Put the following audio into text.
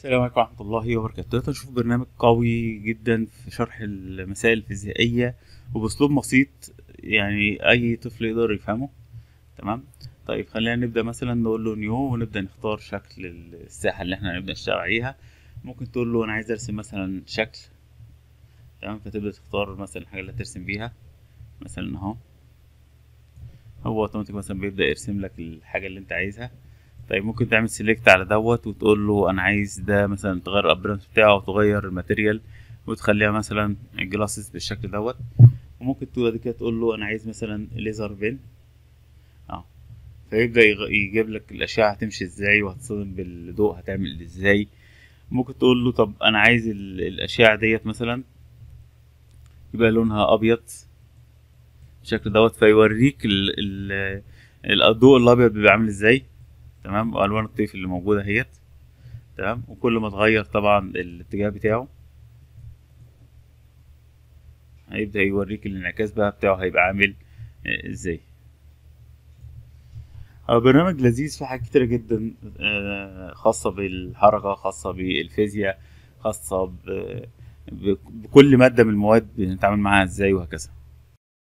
السلام عليكم ورحمة الله وبركاته دلوقتي نشوف برنامج قوي جدا في شرح المسائل الفيزيائية وبأسلوب بسيط يعني أي طفل يقدر يفهمه تمام طيب خلينا نبدأ مثلا نقول له نيو ونبدأ نختار شكل الساحة اللي احنا هنبدأ نشتغل عليها ممكن تقول له أنا عايز أرسم مثلا شكل تمام فتبدأ تختار مثلا الحاجة اللي هترسم بيها مثلا أهو هو اوتوماتيك مثلا بيبدأ يرسم لك الحاجة اللي انت عايزها طيب ممكن تعمل سيلكت على دوت وتقول له انا عايز ده مثلا تغير الابرنس بتاعه وتغير الماتيريال وتخليها مثلا الجلاسز بالشكل دوت وممكن تقول كده تقول له انا عايز مثلا ليزر بين اه فيبدا يغ- يجيب لك الاشعه هتمشي ازاي وهتصطدم بالضوء هتعمل ازاي ممكن تقول له طب انا عايز ال- الاشعه ديت مثلا يبقى لونها ابيض بالشكل دوت فيوريك ال ال الضوء الابيض بيبقى عامل ازاي تمام والوان الطيف اللي موجوده اهيت تمام وكل ما تغير طبعا الاتجاه بتاعه هيبدأ يوريك الانعكاس بقى بتاعه هيبقى عامل آه، ازاي هو برنامج لذيذ فيه حاجات كتيرة جدا آه، خاصة بالحركة خاصة بالفيزياء خاصة ب- ب- بكل مادة من المواد بنتعامل معاها ازاي وهكذا